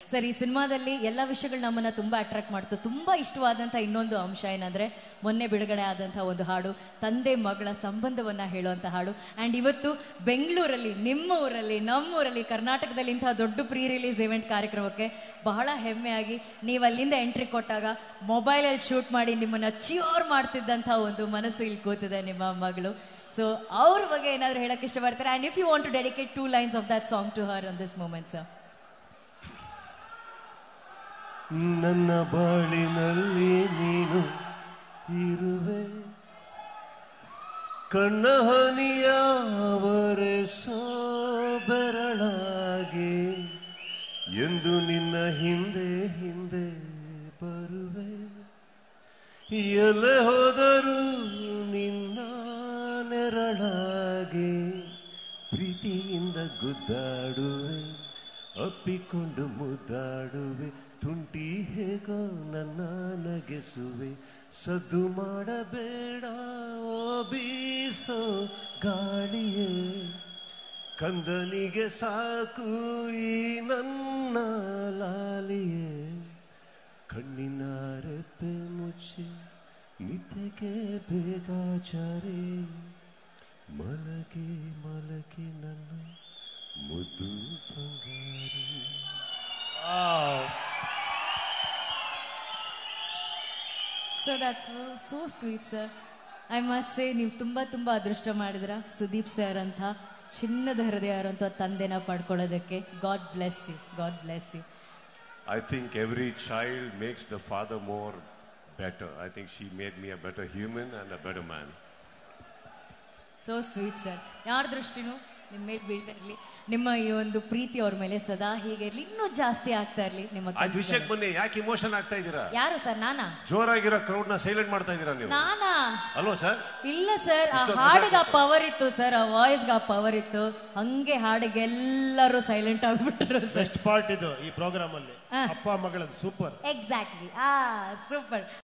Sir ಈ ಸಿನಿಮಾದಲ್ಲಿ ಎಲ್ಲ ವಿಷಯಗಳು ನಮ್ಮನ್ನ ತುಂಬಾ ಅಟ್ರಾಕ್ಟ್ ಮಾಡ್ತು ತುಂಬಾ ಇಷ್ಟವಾದಂತ ಇನ್ನೊಂದು ಅಂಶ ಏನಂದ್ರೆ ಮೊನ್ನೆ ಬಿಡುಗಡೆ ಆದಂತಹ ಒಂದು ಹಾಡು ತಂದೆ ಮಗಳ ಸಂಬಂಧವನ್ನ ಹೇಳುವಂತ ಹಾಡು ಅಂಡ್ ಇವತ್ತು ಬೆಂಗಳೂರಲ್ಲಿ ನಿಮ್ಮ ಊರಲ್ಲಿ ನಮ್ಮ ಊರಲ್ಲಿ ಕರ್ನಾಟಕದಲ್ಲಿ ಇಂತಹ ದೊಡ್ಡ ಪ್ರೀ ರಿಲೀಸ್ ಇವೆಂಟ್ ಕಾರ್ಯಕ್ರಮಕ್ಕೆ ಬಹಳ ಹೆಮ್ಮೆಯಾಗಿ ನೀವು ಅಲ್ಲಿಂದ ಎಂಟ್ರಿ ಕೊಟ್ಟಾಗ ಮೊಬೈಲಲ್ಲಿ ಶೂಟ್ ಮಾಡಿ ನಿಮ್ಮನ್ನ ಚಿಯೋರ್ ಮಾಡ್ತಿದ್ದಂತಹ ಒಂದು ಮನಸ್ಸು ಇಲ್ಲಿ ಕೂತಿದೆ ನಿಮ್ಮ ಮಗಳು ಸೊ ಅವ್ರ ಬಗ್ಗೆ ಏನಾದ್ರು ಹೇಳಕ್ ಇಷ್ಟಪಡ್ತಾರೆ and if you want to dedicate two lines of that song to her on this moment sir ನನ್ನ ಬಾಳಿನಲ್ಲಿ ನೀನು ಇರುವೆ ಕಣ್ಣ ಹನಿಯ ಒರೆಸೋ ಬೆರಳಾಗಿ ಎಂದು ನಿನ್ನ ಹಿಂದೆ ಹಿಂದೆ ಬರುವೆ ಎಲೆ ಹೋದರೂ ನಿನ್ನ ನೆರಳಾಗಿ ಪ್ರೀತಿಯಿಂದ ಗುದ್ದಾಡುವೆ ಅಪ್ಪಿಕೊಂಡು ಮುದ್ದಾಡುವೆ ತುಂಟಿ ಹೇಗೋ ನನ್ನ ನಗೆಸುವೆ ಸದ್ದು ಮಾಡಬೇಡ ಓ ಬೀಸೋ ಗಾಳಿಯೇ ಕಂದನಿಗೆ ಸಾಕು ಈ ನನ್ನ ಲಾಲಿಯೇ ಕಣ್ಣಿನ ರೆಪ್ಪೆ ಮುಚ್ಚಿ ನಿದ್ದೆಗೆ ಬೇಗಾಚಾರಿ ಮಲಗಿ ಮಲಗಿ ನನ್ನ ಮುದ್ದು ಬಂಗಾರಿ so that's so sweet sir I must say ನೀವು ತುಂಬಾ ತುಂಬಾ ಅದೃಷ್ಟ ಮಾಡಿದ್ರ ಸುದೀಪ್ ಸರ್ ಅಂತ ಚಿನ್ನದ ಹೃದಯ ಇರುವಂತ ತಂದೆನ ಪಡ್ಕೊಳ್ಳೋದಕ್ಕೆ God bless you God bless you I think every child makes the father more better. I think she made me a better human and a better man. So sweet sir ಯಾರ ದೃಷ್ಟಿನೂ ನಿಮ್ಮ ಮೇಲೆ ಬೀಳ್ತಾ ಇರ್ಲಿ ನಿಮ್ಮ ಈ ಒಂದು ಪ್ರೀತಿ ಅವ್ರ ಮೇಲೆ ಸದಾ ಹೀಗೆ ಇರ್ಲಿ ಇನ್ನೂ ಜಾಸ್ತಿ ಆಗ್ತಾ ಇರ್ಲಿ ನಿಮ್ಮ ಅದ್ ವಿಷಯಕ್ಕೆ ಕನಸುಗಳು. ಬನ್ನಿ ಯಾಕೆ ಇಮೋಷನ್ ಆಗ್ತಾ ಇದ್ದೀರಾ ಯಾರು ಸರ್ ನಾನಾ ಜೋರಾಗಿರೋ ಕ್ರೌಡ್ ನ ಸೈಲೆಂಟ್ ಮಾಡ್ತಾ ಇದ್ದೀರಾ ನೀವು ನಾನಾ ಅಲ್ವಾ ಸರ್ ಇಲ್ಲ ಸರ್ ಆ ಇಷ್ಟೊಂದು ಹಾಡಿಗೆ ಆ ಮಜಾ ಪವರ್ ಇತ್ತು ಸರ್ ಆ ವಾಯ್ಸ್ಗೆ ಆ ಪವರ್ ಇತ್ತು ಹಂಗೆ ಹಾಡಿಗೆ ಎಲ್ಲರೂ ಸೈಲೆಂಟ್ ಆಗ್ಬಿಟ್ರು ಸರ್ ಬೆಸ್ಟ್ ಪಾರ್ಟ್ ಇದು ಈ ಪ್ರೋಗ್ರಾಮ್ ಅಲ್ಲಿ ಹಾ. ಅಪ್ಪ ಮಗಳದ್ದು ಸೂಪರ್ ಎಕ್ಸಾಕ್ಟ್ಲಿ ಆ ಸೂಪರ್